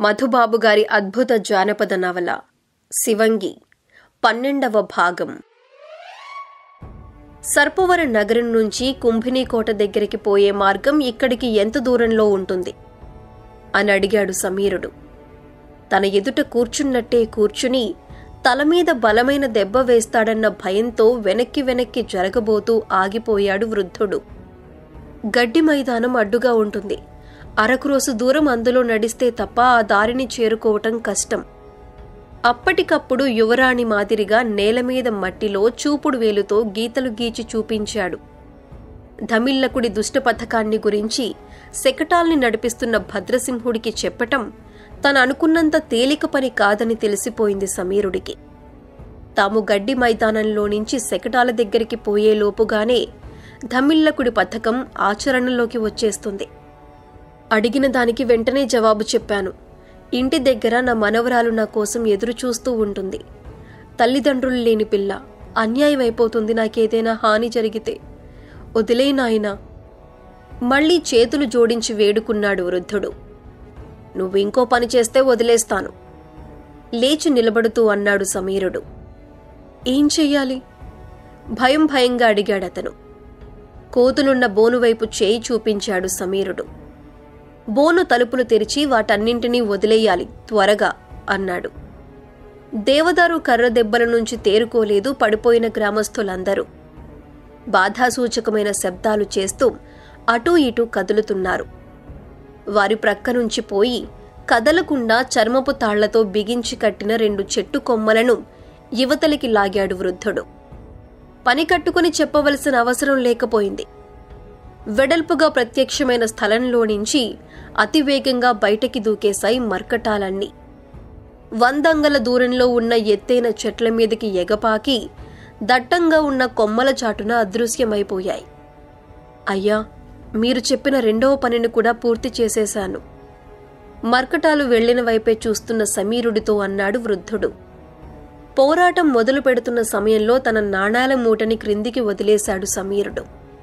మధుబాబు గారి అద్భుత జానపద నవల శివంగి పన్నెండవ భాగం సర్పవరం నగరం నుంచి కుంభినీకోట దగ్గరికి పోయే మార్గం ఇక్కడికి ఎంత దూరంలో ఉంటుంది అని అడిగాడు సమీరుడు తన ఎదుట కూర్చున్నట్టే కూర్చుని తల మీద బలమైన దెబ్బ వేస్తాడన్న భయంతో వెనక్కి వెనక్కి జరగబోతూ ఆగిపోయాడు వృద్ధుడు గడ్డి మైదానం అడ్డుగా ఉంటుంది అరకురోసు దూరం అందులో నడిస్తే తప్ప ఆ దారిని చేరుకోవటం కష్టం అప్పటికప్పుడు యువరాణి మాదిరిగా నేల మీద మట్టిలో చూపుడు వేలుతో గీతలు గీచి చూపించాడు ధమిల్లకుడి దుష్ట పథకాన్ని గురించి శకటాల్ని నడిపిస్తున్న భద్రసింహుడికి చెప్పటం తను అనుకున్నంత తేలిక పని కాదని తెలిసిపోయింది సమీరుడికి తాము గడ్డి మైదానంలో నుంచి శకటాల దగ్గరికి పోయేలోపుగానే ధమిల్లకుడి పథకం ఆచరణలోకి వచ్చేస్తుంది అడిగిన దానికి వెంటనే జవాబు చెప్పాను ఇంటి దగ్గర నా మనవరాలు నా కోసం ఎదురు చూస్తూ ఉంటుంది తల్లిదండ్రులు లేని పిల్ల అన్యాయం అయిపోతుంది నాకేదైనా హాని జరిగితే వదిలే నాయనా మళ్ళీ చేతులు జోడించి వేడుకున్నాడు వృద్ధుడు నువ్వు ఇంకో పని చేస్తే వదిలేస్తాను లేచి నిలబడుతూ అన్నాడు సమీరుడు ఏం చెయ్యాలి భయం భయంగా అడిగాడతను కోతులున్న బోనువైపు చేయి చూపించాడు సమీరుడు బోను తలుపులు తెరిచి వాటన్నింటినీ వదిలేయాలి త్వరగా అన్నాడు దేవదారు కర్ర దెబ్బల నుంచి తేరుకోలేదు పడిపోయిన గ్రామస్తులందరూ బాధాసూచకమైన శబ్దాలు చేస్తూ అటూ ఇటూ కదులుతున్నారు వారి ప్రక్క నుంచి పోయి కదలకుండా చర్మపు తాళ్లతో బిగించి కట్టిన రెండు చెట్టు కొమ్మలను యువతలికి లాగాడు వృద్ధుడు పని కట్టుకుని చెప్పవలసిన అవసరం లేకపోయింది వెడల్పుగా ప్రత్యక్షమైన స్థలంలో నుంచి అతివేగంగా బయటకి దూకేశాయి మర్కటాలన్నీ వందంగల దూరంలో ఉన్న ఎత్తైన చెట్ల మీదకి ఎగపాకి దట్టంగా ఉన్న కొమ్మల చాటున అదృశ్యమైపోయాయి అయ్యా మీరు చెప్పిన రెండవ పనిని కూడా పూర్తి చేసేశాను మర్కటాలు వెళ్లిన వైపే చూస్తున్న సమీరుడితో అన్నాడు వృద్ధుడు పోరాటం మొదలు పెడుతున్న సమయంలో తన నాణాల మూటని క్రిందికి వదిలేశాడు సమీరుడు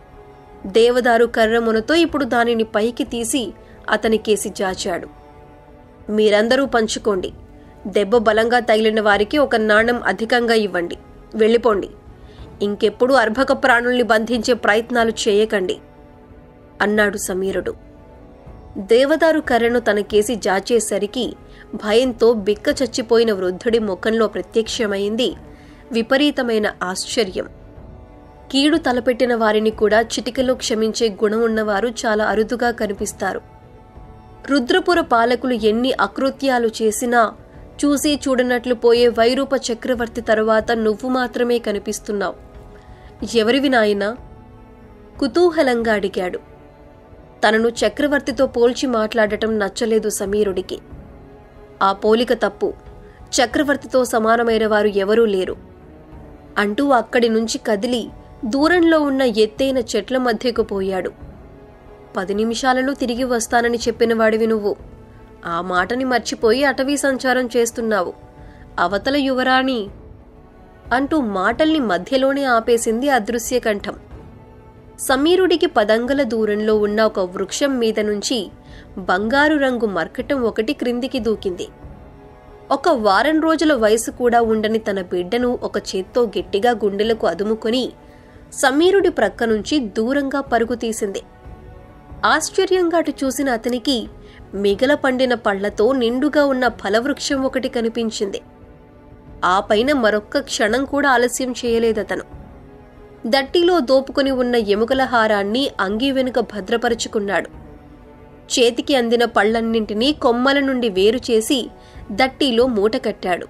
దేవదారు కర్రమునతో ఇప్పుడు దానిని పైకి తీసి అతనికేసి జాచాడు మీరందరూ పంచుకోండి దెబ్బ బలంగా తగిలిన వారికి ఒక నాణం అధికంగా ఇవ్వండి వెళ్ళిపోండి ఇంకెప్పుడు అర్భక ప్రాణుల్ని బంధించే ప్రయత్నాలు చేయకండి అన్నాడు సమీరుడు దేవదారు కర్రను తనకేసి జాచేసరికి భయంతో బిక్క చచ్చిపోయిన వృద్ధుడి ముఖంలో ప్రత్యక్షమైంది విపరీతమైన ఆశ్చర్యం కీడు తలపెట్టిన వారిని కూడా చిటికలో క్షమించే గుణం ఉన్నవారు చాలా అరుదుగా కనిపిస్తారు రుద్రపుర పాలకులు ఎన్ని అకృత్యాలు చేసినా చూసి చూడనట్లు పోయే వైరూప చక్రవర్తి తరువాత నువ్వు మాత్రమే కనిపిస్తున్నావు ఎవరివి నాయనా కుతూహలంగా అడిగాడు తనను చక్రవర్తితో పోల్చి మాట్లాడటం నచ్చలేదు సమీరుడికి ఆ పోలిక తప్పు చక్రవర్తితో సమానమైన వారు ఎవరూ లేరు అంటూ అక్కడి నుంచి కదిలి దూరంలో ఉన్న ఎత్తైన చెట్ల మధ్యకు పోయాడు పది నిమిషాలలో తిరిగి వస్తానని చెప్పిన వాడివి నువ్వు ఆ మాటని మర్చిపోయి అటవీ సంచారం చేస్తున్నావు అవతల యువరాణి అంటూ మాటల్ని మధ్యలోనే ఆపేసింది అదృశ్య కంఠం సమీరుడికి పదంగల దూరంలో ఉన్న ఒక వృక్షం మీద నుంచి బంగారు రంగు మర్కటం ఒకటి క్రిందికి దూకింది ఒక వారం రోజుల వయసు కూడా ఉండని తన బిడ్డను ఒక చేత్తో గట్టిగా గుండెలకు అదుముకొని సమీరుడి ప్రక్క నుంచి దూరంగా పరుగు తీసింది ఆశ్చర్యంగా అటు చూసిన అతనికి మిగల పండిన పళ్లతో నిండుగా ఉన్న ఫలవృక్షం ఒకటి కనిపించింది ఆ పైన మరొక్క క్షణం కూడా ఆలస్యం చేయలేదతను దట్టిలో దోపుకొని ఉన్న ఎముకల హారాన్ని అంగీ వెనుక భద్రపరుచుకున్నాడు చేతికి అందిన పళ్లన్నింటినీ కొమ్మల నుండి వేరు చేసి దట్టిలో మూట కట్టాడు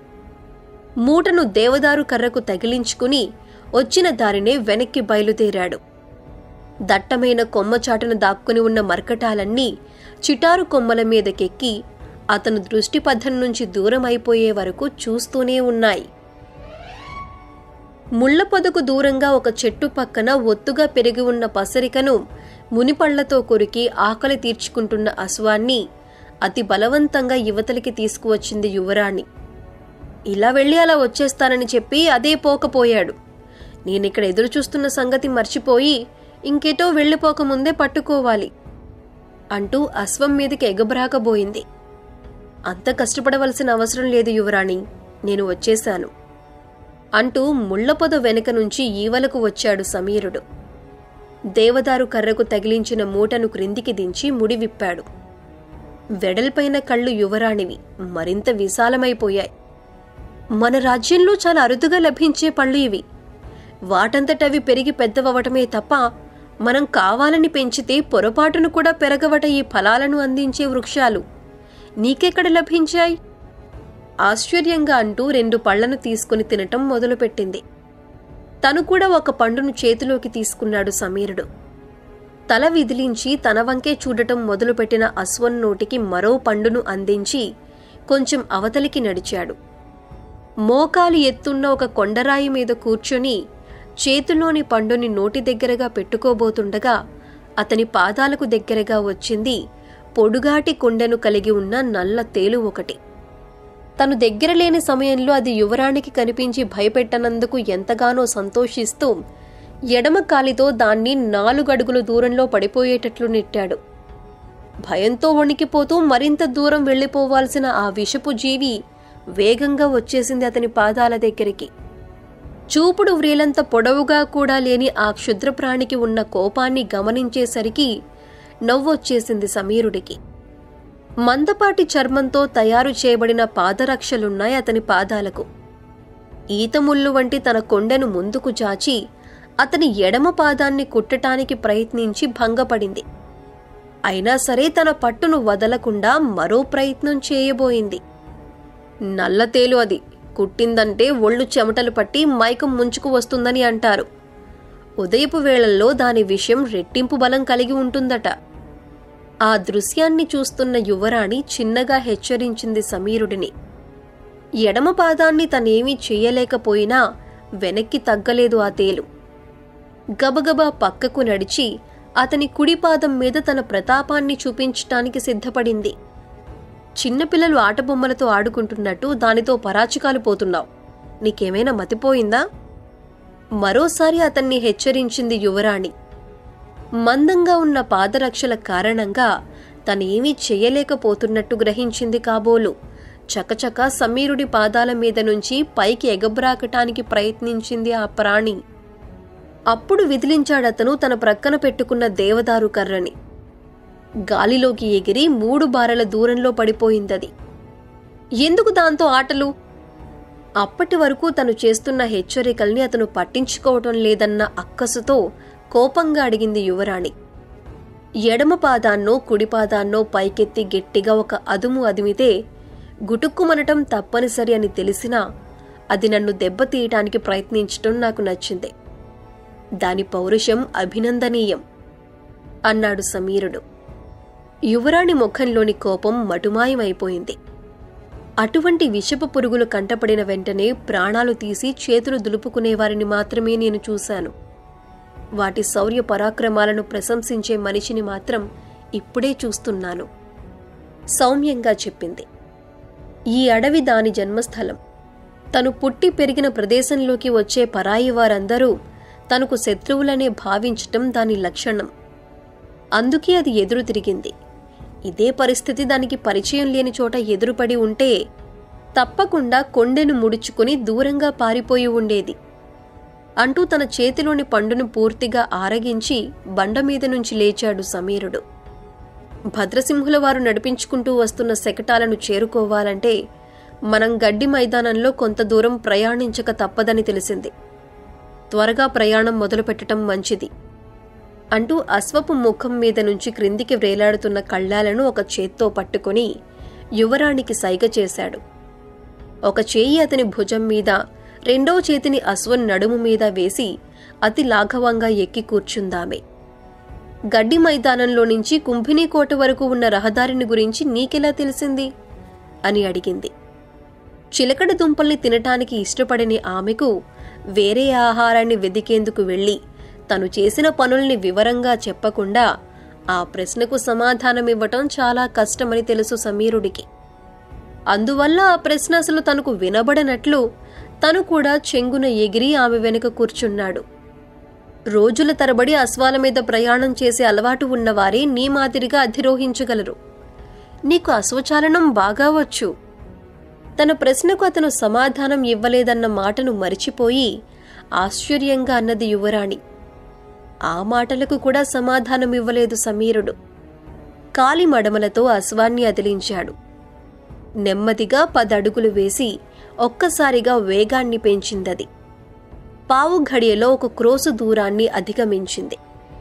మూటను దేవదారు కర్రకు తగిలించుకుని వచ్చిన దారినే వెనక్కి బయలుదేరాడు దట్టమైన కొమ్మచాటున దాక్కుని ఉన్న మర్కటాలన్నీ చిటారు కొమ్మల మీదకెక్కి అతను దృష్టిపథం నుంచి దూరం అయిపోయే వరకు చూస్తూనే ఉన్నాయి ముళ్ల పొదకు దూరంగా ఒక చెట్టు పక్కన ఒత్తుగా పెరిగి ఉన్న పసరికను మునిపళ్లతో కొరికి ఆకలి తీర్చుకుంటున్న అశ్వాన్ని అతి బలవంతంగా యువతలికి తీసుకువచ్చింది యువరాణి ఇలా వెళ్ళి అలా వచ్చేస్తానని చెప్పి అదే పోకపోయాడు నేనిక్కడ ఎదురు చూస్తున్న సంగతి మర్చిపోయి ఇంకెటో వెళ్ళిపోకముందే పట్టుకోవాలి అంటూ అశ్వం మీదకి ఎగబ్రాకబోయింది అంత కష్టపడవలసిన అవసరం లేదు యువరాణి నేను వచ్చేశాను అంటూ ముళ్లపొద వెనక నుంచి ఈవలకు వచ్చాడు సమీరుడు దేవదారు కర్రకు తగిలించిన మూటను క్రిందికి దించి ముడి విప్పాడు వెడల్పైన కళ్ళు యువరాణివి మరింత విశాలమైపోయాయి మన రాజ్యంలో చాలా అరుదుగా లభించే పళ్ళు ఇవి వాటంతటవి పెరిగి పెద్దవవటమే తప్ప మనం కావాలని పెంచితే పొరపాటును కూడా పెరగవట ఈ ఫలాలను అందించే వృక్షాలు నీకెక్కడ లభించాయి ఆశ్చర్యంగా అంటూ రెండు పళ్లను తీసుకుని తినటం మొదలుపెట్టింది తను కూడా ఒక పండును చేతిలోకి తీసుకున్నాడు సమీరుడు తల విదిలించి తన వంకే చూడటం మొదలుపెట్టిన అశ్వన్ నోటికి మరో పండును అందించి కొంచెం అవతలికి నడిచాడు మోకాలు ఎత్తున్న ఒక కొండరాయి మీద కూర్చొని చేతిలోని పండుని నోటి దగ్గరగా పెట్టుకోబోతుండగా అతని పాదాలకు దగ్గరగా వచ్చింది పొడుగాటి కొండెను కలిగి ఉన్న నల్ల తేలు ఒకటి తను దగ్గర లేని సమయంలో అది యువరానికి కనిపించి భయపెట్టనందుకు ఎంతగానో సంతోషిస్తూ ఎడమ కాలితో దాన్ని నాలుగడుగుల దూరంలో పడిపోయేటట్లు నెట్టాడు భయంతో వణికిపోతూ మరింత దూరం వెళ్లిపోవాల్సిన ఆ విషపు జీవి వేగంగా వచ్చేసింది అతని పాదాల దగ్గరికి చూపుడు వ్రేలంత పొడవుగా కూడా లేని ఆ క్షుద్రప్రాణికి ఉన్న కోపాన్ని గమనించేసరికి నవ్వొచ్చేసింది సమీరుడికి మందపాటి చర్మంతో తయారు చేయబడిన పాదరక్షలున్నాయి అతని పాదాలకు ఈతముళ్ళు వంటి తన కొండెను ముందుకు జాచి అతని ఎడమ పాదాన్ని కుట్టటానికి ప్రయత్నించి భంగపడింది అయినా సరే తన పట్టును వదలకుండా మరో ప్రయత్నం చేయబోయింది నల్లతేలు అది కుట్టిందంటే ఒళ్ళు చెమటలు పట్టి మైకం ముంచుకు వస్తుందని అంటారు ఉదయపు వేళల్లో దాని విషయం రెట్టింపు బలం కలిగి ఉంటుందట ఆ దృశ్యాన్ని చూస్తున్న యువరాణి చిన్నగా హెచ్చరించింది సమీరుడిని ఎడమ పాదాన్ని తనేమీ చెయ్యలేకపోయినా వెనక్కి తగ్గలేదు ఆ తేలు గబగబా పక్కకు నడిచి అతని కుడి పాదం మీద తన ప్రతాపాన్ని చూపించటానికి సిద్ధపడింది చిన్నపిల్లలు ఆటబొమ్మలతో ఆడుకుంటున్నట్టు దానితో పరాచికాలు పోతున్నావు నీకేమైనా మతిపోయిందా మరోసారి అతన్ని హెచ్చరించింది యువరాణి మందంగా ఉన్న పాదరక్షల కారణంగా తనేమీ చెయ్యలేకపోతున్నట్టు గ్రహించింది కాబోలు చకచక సమీరుడి పాదాల మీద నుంచి పైకి ఎగబ్రాకటానికి ప్రయత్నించింది ఆ ప్రాణి అప్పుడు విదిలించాడతను తన ప్రక్కన పెట్టుకున్న దేవదారు కర్రని గాలిలోకి ఎగిరి మూడు బారల దూరంలో పడిపోయిందది ఎందుకు దాంతో ఆటలు అప్పటి వరకు తను చేస్తున్న హెచ్చరికల్ని అతను పట్టించుకోవటం లేదన్న అక్కసుతో కోపంగా అడిగింది యువరాణి ఎడమ పాదాన్నో కుడి పాదాన్నో పైకెత్తి గట్టిగా ఒక అదుము అదిమితే గుటుక్కుమనటం తప్పనిసరి అని తెలిసినా అది నన్ను దెబ్బతీయటానికి ప్రయత్నించటం నాకు నచ్చింది దాని పౌరుషం అభినందనీయం అన్నాడు సమీరుడు యువరాణి ముఖంలోని కోపం మటుమాయమైపోయింది అటువంటి విషపు పురుగులు కంటపడిన వెంటనే ప్రాణాలు తీసి చేతులు దులుపుకునేవారిని మాత్రమే నేను చూశాను వాటి శౌర్య పరాక్రమాలను ప్రశంసించే మనిషిని మాత్రం ఇప్పుడే చూస్తున్నాను సౌమ్యంగా చెప్పింది ఈ అడవి దాని జన్మస్థలం తను పుట్టి పెరిగిన ప్రదేశంలోకి వచ్చే పరాయి వారందరూ తనకు శత్రువులనే భావించటం దాని లక్షణం అందుకే అది ఎదురు తిరిగింది ఇదే పరిస్థితి దానికి పరిచయం లేని చోట ఎదురుపడి ఉంటే తప్పకుండా కొండెను ముడుచుకుని దూరంగా పారిపోయి ఉండేది అంటూ తన చేతిలోని పండును పూర్తిగా ఆరగించి బండ మీద నుంచి లేచాడు సమీరుడు భద్రసింహుల వారు నడిపించుకుంటూ వస్తున్న శకటాలను చేరుకోవాలంటే మనం గడ్డి మైదానంలో కొంత దూరం ప్రయాణించక తప్పదని తెలిసింది త్వరగా ప్రయాణం మొదలుపెట్టడం మంచిది అంటూ అశ్వపు ముఖం మీద నుంచి క్రిందికి వ్రేలాడుతున్న కళ్ళాలను ఒక చేత్తో పట్టుకొని యువరాణికి సైగ చేశాడు ఒక చేయి అతని భుజం మీద రెండో చేతిని అశ్వన్ నడుము మీద వేసి అతి లాఘవంగా ఎక్కి కూర్చుందామె గడ్డి మైదానంలో నుంచి కుంభినీకోట వరకు ఉన్న రహదారిని గురించి నీకెలా తెలిసింది అని అడిగింది చిలకడ దుంపల్ని తినటానికి ఇష్టపడని ఆమెకు వేరే ఆహారాన్ని వెదికేందుకు వెళ్ళి తను చేసిన పనుల్ని వివరంగా చెప్పకుండా ఆ ప్రశ్నకు సమాధానమివ్వటం చాలా కష్టమని తెలుసు సమీరుడికి అందువల్ల ఆ ప్రశ్న అసలు తనకు వినబడనట్లు తను కూడా చెంగున ఎగిరి ఆమె వెనుక కూర్చున్నాడు రోజుల తరబడి అశ్వాల మీద ప్రయాణం చేసే అలవాటు ఉన్నవారే నీ మాదిరిగా అధిరోహించగలరు నీకు అశ్వచాలనం బాగా వచ్చు తన ప్రశ్నకు అతను సమాధానం ఇవ్వలేదన్న మాటను మరిచిపోయి ఆశ్చర్యంగా అన్నది యువరాణి ఆ మాటలకు కూడా సమాధానం ఇవ్వలేదు సమీరుడు కాలి మడమలతో అశ్వాన్ని అదిలించాడు నెమ్మదిగా పదడుగులు వేసి ఒక్కసారిగా వేగాన్ని పెంచిందది పావు ఘడియలో ఒక క్రోసు దూరాన్ని అధిగమించింది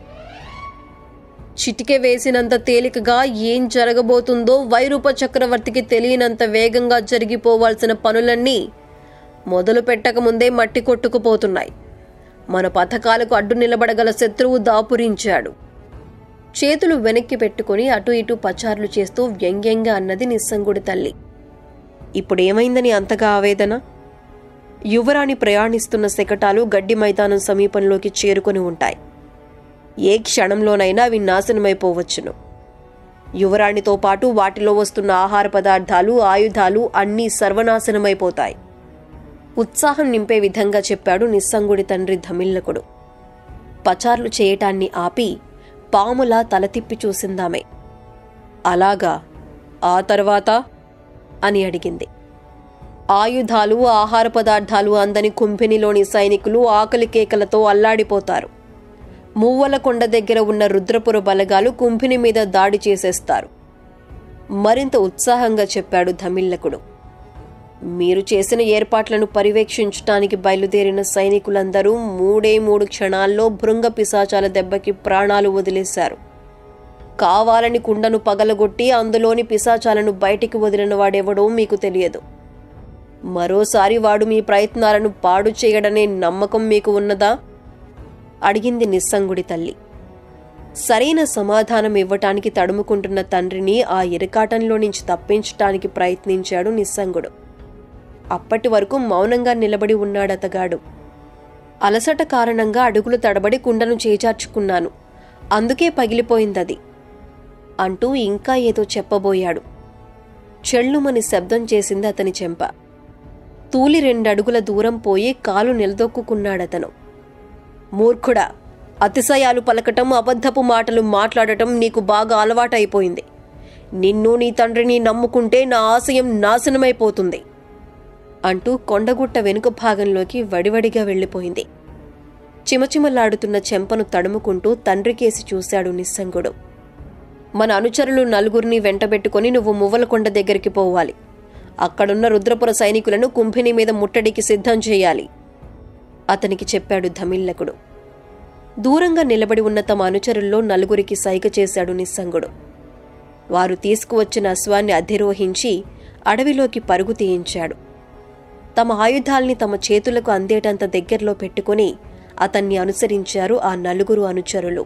చిటికె వేసినంత తేలికగా ఏం జరగబోతుందో వైరూప చక్రవర్తికి తెలియనంత వేగంగా జరిగిపోవాల్సిన పనులన్నీ మొదలు పెట్టకముందే మట్టి కొట్టుకుపోతున్నాయి మన పథకాలకు అడ్డు నిలబడగల శత్రువు దాపురించాడు చేతులు వెనక్కి పెట్టుకుని అటు ఇటు పచార్లు చేస్తూ వ్యంగ్యంగా అన్నది నిస్సంగుడి తల్లి ఇప్పుడేమైందని అంతగా ఆవేదన యువరాణి ప్రయాణిస్తున్న శకటాలు గడ్డి మైదానం సమీపంలోకి చేరుకొని ఉంటాయి ఏ క్షణంలోనైనా అవి నాశనమైపోవచ్చును యువరాణితో పాటు వాటిలో వస్తున్న ఆహార పదార్థాలు ఆయుధాలు అన్నీ సర్వనాశనమైపోతాయి ఉత్సాహం నింపే విధంగా చెప్పాడు నిస్సంగుడి తండ్రి ధమిల్లకుడు పచార్లు చేయటాన్ని ఆపి పాములా తల తిప్పి చూసిందామె అలాగా ఆ తర్వాత అని అడిగింది ఆయుధాలు ఆహార పదార్థాలు అందని కుంభినిలోని సైనికులు ఆకలి కేకలతో అల్లాడిపోతారు మువ్వల కొండ దగ్గర ఉన్న రుద్రపుర బలగాలు కుంభిని మీద దాడి చేసేస్తారు మరింత ఉత్సాహంగా చెప్పాడు ధమిల్లకుడు మీరు చేసిన ఏర్పాట్లను పర్యవేక్షించటానికి బయలుదేరిన సైనికులందరూ మూడే మూడు క్షణాల్లో భృంగ పిశాచాల దెబ్బకి ప్రాణాలు వదిలేశారు కావాలని కుండను పగలగొట్టి అందులోని పిశాచాలను బయటికి వదిలిన వాడెవడో మీకు తెలియదు మరోసారి వాడు మీ ప్రయత్నాలను పాడు చేయడనే నమ్మకం మీకు ఉన్నదా అడిగింది నిస్సంగుడి తల్లి సరైన సమాధానం ఇవ్వటానికి తడుముకుంటున్న తండ్రిని ఆ ఇరకాటంలో నుంచి తప్పించటానికి ప్రయత్నించాడు నిస్సంగుడు అప్పటి వరకు మౌనంగా నిలబడి ఉన్నాడతగాడు అలసట కారణంగా అడుగులు తడబడి కుండను చేజార్చుకున్నాను అందుకే పగిలిపోయిందది అంటూ ఇంకా ఏదో చెప్పబోయాడు చెళ్ళుమని శబ్దం చేసింది అతని చెంప తూలి రెండడుగుల దూరం పోయి కాలు నిలదొక్కున్నాడతను మూర్ఖుడా అతిశయాలు పలకటం అబద్ధపు మాటలు మాట్లాడటం నీకు బాగా అలవాటైపోయింది నిన్ను నీ తండ్రిని నమ్ముకుంటే నా ఆశయం నాశనమైపోతుంది అంటూ కొండగుట్ట వెనుక భాగంలోకి వడివడిగా వెళ్ళిపోయింది చిమచిమలాడుతున్న చెంపను తడుముకుంటూ తండ్రికేసి చూశాడు నిస్సంగుడు మన అనుచరులు నలుగురిని వెంటబెట్టుకుని నువ్వు మువ్వలకొండ దగ్గరికి పోవాలి అక్కడున్న రుద్రపుర సైనికులను కుంభిని మీద ముట్టడికి సిద్ధం చేయాలి అతనికి చెప్పాడు ధమిల్లకుడు దూరంగా నిలబడి ఉన్న తమ అనుచరుల్లో నలుగురికి సైగ చేశాడు నిస్సంగుడు వారు తీసుకువచ్చిన అశ్వాన్ని అధిరోహించి అడవిలోకి పరుగు తీయించాడు తమ ఆయుధాల్ని తమ చేతులకు అందేటంత దగ్గరలో పెట్టుకుని అతన్ని అనుసరించారు ఆ నలుగురు అనుచరులు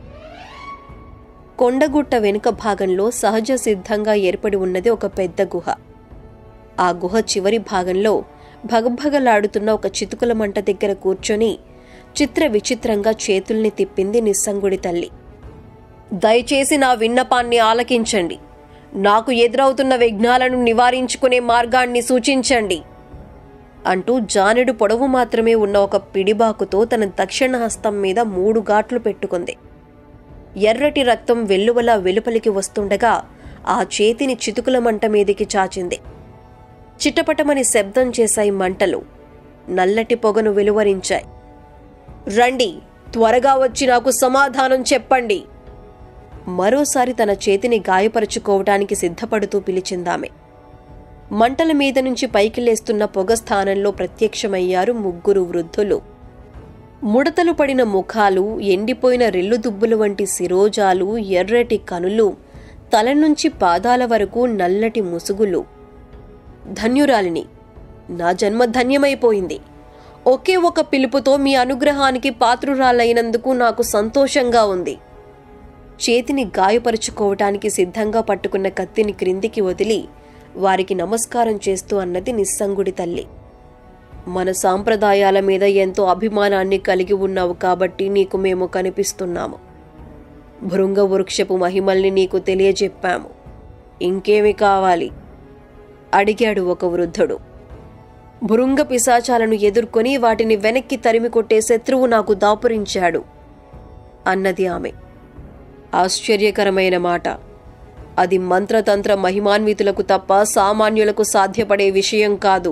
కొండగుట్ట వెనుక భాగంలో సహజ సిద్ధంగా ఏర్పడి ఉన్నది ఒక పెద్ద గుహ ఆ గుహ చివరి భాగంలో భగభగలాడుతున్న ఒక చితుకుల మంట దగ్గర కూర్చొని చిత్ర విచిత్రంగా చేతుల్ని తిప్పింది నిస్సంగుడి తల్లి దయచేసి నా విన్నపాన్ని ఆలకించండి నాకు ఎదురవుతున్న విఘ్నాలను నివారించుకునే మార్గాన్ని సూచించండి అంటూ జానెడు పొడవు మాత్రమే ఉన్న ఒక పిడిబాకుతో తన దక్షిణ హస్తం మీద మూడు ఘాట్లు పెట్టుకుంది ఎర్రటి రక్తం వెల్లువలా వెలుపలికి వస్తుండగా ఆ చేతిని చితుకుల మంట మీదికి చాచింది చిటపటమని శబ్దం చేశాయి మంటలు నల్లటి పొగను వెలువరించాయి రండి త్వరగా వచ్చి నాకు సమాధానం చెప్పండి మరోసారి తన చేతిని గాయపరుచుకోవటానికి సిద్ధపడుతూ పిలిచిందామె మంటల మీద నుంచి పైకి లేస్తున్న పొగ స్థానంలో ప్రత్యక్షమయ్యారు ముగ్గురు వృద్ధులు ముడతలు పడిన ముఖాలు ఎండిపోయిన రెల్లు దుబ్బులు వంటి శిరోజాలు ఎర్రటి కనులు తల నుంచి పాదాల వరకు నల్లటి ముసుగులు ధన్యురాలిని నా జన్మ ధన్యమైపోయింది ఒకే ఒక పిలుపుతో మీ అనుగ్రహానికి పాత్రురాలైనందుకు నాకు సంతోషంగా ఉంది చేతిని గాయపరుచుకోవటానికి సిద్ధంగా పట్టుకున్న కత్తిని క్రిందికి వదిలి వారికి నమస్కారం చేస్తూ అన్నది నిస్సంగుడి తల్లి మన సాంప్రదాయాల మీద ఎంతో అభిమానాన్ని కలిగి ఉన్నావు కాబట్టి నీకు మేము కనిపిస్తున్నాము భృంగ వృక్షపు మహిమల్ని నీకు తెలియజెప్పాము ఇంకేమి కావాలి అడిగాడు ఒక వృద్ధుడు భృంగ పిశాచాలను ఎదుర్కొని వాటిని వెనక్కి తరిమి కొట్టే శత్రువు నాకు దాపురించాడు అన్నది ఆమె ఆశ్చర్యకరమైన మాట అది మంత్రతంత్ర మహిమాన్వితులకు తప్ప సామాన్యులకు సాధ్యపడే విషయం కాదు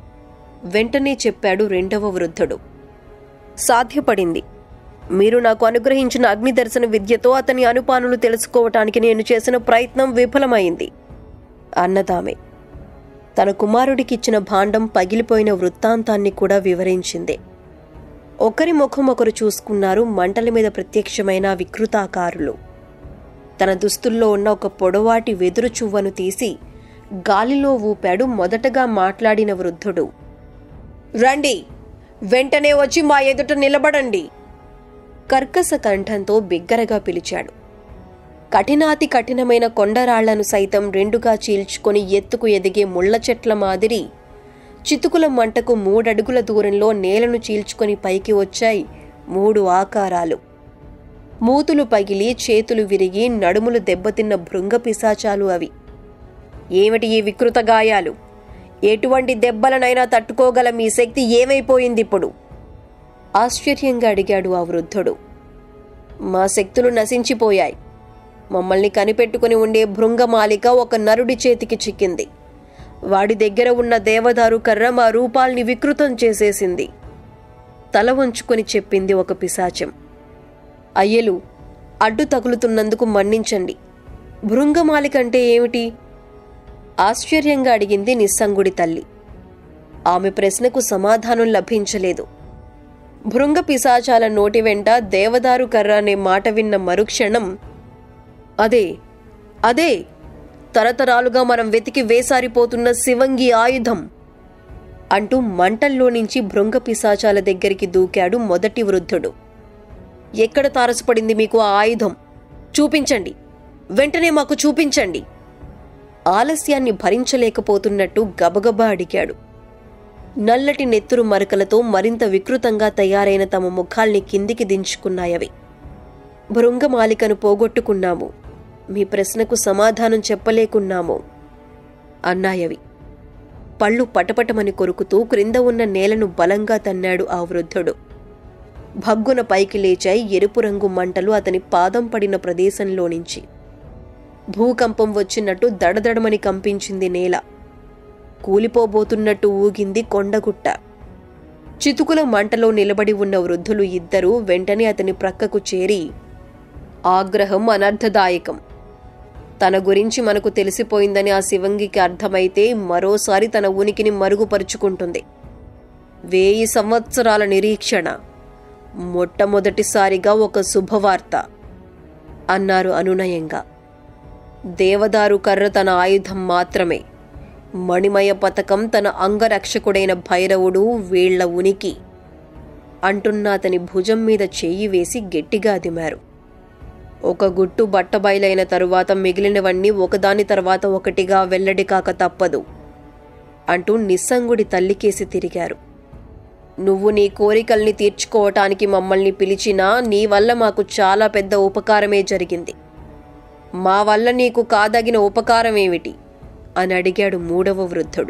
వెంటనే చెప్పాడు రెండవ వృద్ధుడు సాధ్యపడింది మీరు నాకు అనుగ్రహించిన అగ్నిదర్శన విద్యతో అతని అనుపానులు తెలుసుకోవటానికి నేను చేసిన ప్రయత్నం విఫలమైంది అన్నదామె తన కుమారుడికిచ్చిన భాండం పగిలిపోయిన వృత్తాంతాన్ని కూడా వివరించింది ఒకరి ముఖం ఒకరు చూసుకున్నారు మంటల మీద ప్రత్యక్షమైన వికృతాకారులు తన దుస్తుల్లో ఉన్న ఒక పొడవాటి వెదురు చువ్వను తీసి గాలిలో ఊపాడు మొదటగా మాట్లాడిన వృద్ధుడు రండి వెంటనే వచ్చి మా ఎదుట నిలబడండి కర్కస కంఠంతో బిగ్గరగా పిలిచాడు కఠినాతి కఠినమైన కొండరాళ్లను సైతం రెండుగా చీల్చుకొని ఎత్తుకు ఎదిగే ముళ్ల చెట్ల మాదిరి చితుకుల మంటకు మూడడుగుల దూరంలో నేలను చీల్చుకొని పైకి వచ్చాయి మూడు ఆకారాలు మూతులు పగిలి చేతులు విరిగి నడుములు దెబ్బతిన్న భృంగ పిశాచాలు అవి ఏమిటి ఈ వికృత గాయాలు ఎటువంటి దెబ్బలనైనా తట్టుకోగల మీ శక్తి ఏమైపోయింది ఇప్పుడు ఆశ్చర్యంగా అడిగాడు ఆ వృద్ధుడు మా శక్తులు నశించిపోయాయి మమ్మల్ని కనిపెట్టుకుని ఉండే భృంగమాలిక ఒక నరుడి చేతికి చిక్కింది వాడి దగ్గర ఉన్న దేవదారు కర్ర మా రూపాల్ని వికృతం చేసేసింది తల వంచుకొని చెప్పింది ఒక పిశాచం అయ్యలు అడ్డు తగులుతున్నందుకు మన్నించండి భృంగమాలిక అంటే ఏమిటి ఆశ్చర్యంగా అడిగింది నిస్సంగుడి తల్లి ఆమె ప్రశ్నకు సమాధానం లభించలేదు భృంగ పిశాచాల నోటి వెంట దేవదారు కర్ర అనే మాట విన్న మరుక్షణం అదే అదే తరతరాలుగా మనం వెతికి వేసారిపోతున్న శివంగి ఆయుధం అంటూ మంటల్లో నుంచి భృంగ పిశాచాల దగ్గరికి దూకాడు మొదటి వృద్ధుడు ఎక్కడ తారసపడింది మీకు ఆ ఆయుధం చూపించండి వెంటనే మాకు చూపించండి ఆలస్యాన్ని భరించలేకపోతున్నట్టు గబగబా అడిగాడు నల్లటి నెత్తురు మరకలతో మరింత వికృతంగా తయారైన తమ ముఖాల్ని కిందికి దించుకున్నాయవి భృంగమాలికను పోగొట్టుకున్నాము మీ ప్రశ్నకు సమాధానం చెప్పలేకున్నాము అన్నాయవి పళ్ళు పటపటమని కొరుకుతూ క్రింద ఉన్న నేలను బలంగా తన్నాడు ఆ వృద్ధుడు భగ్గున పైకి లేచాయి ఎరుపు రంగు మంటలు అతని పాదం పడిన ప్రదేశంలో నుంచి భూకంపం వచ్చినట్టు దడదడమని కంపించింది నేల కూలిపోబోతున్నట్టు ఊగింది కొండగుట్ట చితుకుల మంటలో నిలబడి ఉన్న వృద్ధులు ఇద్దరూ వెంటనే అతని ప్రక్కకు చేరి ఆగ్రహం అనర్థదాయకం తన గురించి మనకు తెలిసిపోయిందని ఆ శివంగికి అర్థమైతే మరోసారి తన ఉనికిని మరుగుపరుచుకుంటుంది వేయి సంవత్సరాల నిరీక్షణ మొట్టమొదటిసారిగా ఒక శుభవార్త అన్నారు అనునయంగా దేవదారు కర్ర తన ఆయుధం మాత్రమే మణిమయ పథకం తన అంగరక్షకుడైన భైరవుడు వీళ్ల ఉనికి అంటున్న అతని భుజం మీద చెయ్యి వేసి గట్టిగా అదిమారు ఒక గుట్టు బట్టబయలైన తరువాత మిగిలినవన్నీ ఒకదాని తర్వాత ఒకటిగా వెల్లడి కాక తప్పదు అంటూ నిస్సంగుడి తల్లికేసి తిరిగారు నువ్వు నీ కోరికల్ని తీర్చుకోవటానికి మమ్మల్ని పిలిచినా నీ వల్ల మాకు చాలా పెద్ద ఉపకారమే జరిగింది మా వల్ల నీకు కాదగిన ఉపకారం ఏమిటి అని అడిగాడు మూడవ వృద్ధుడు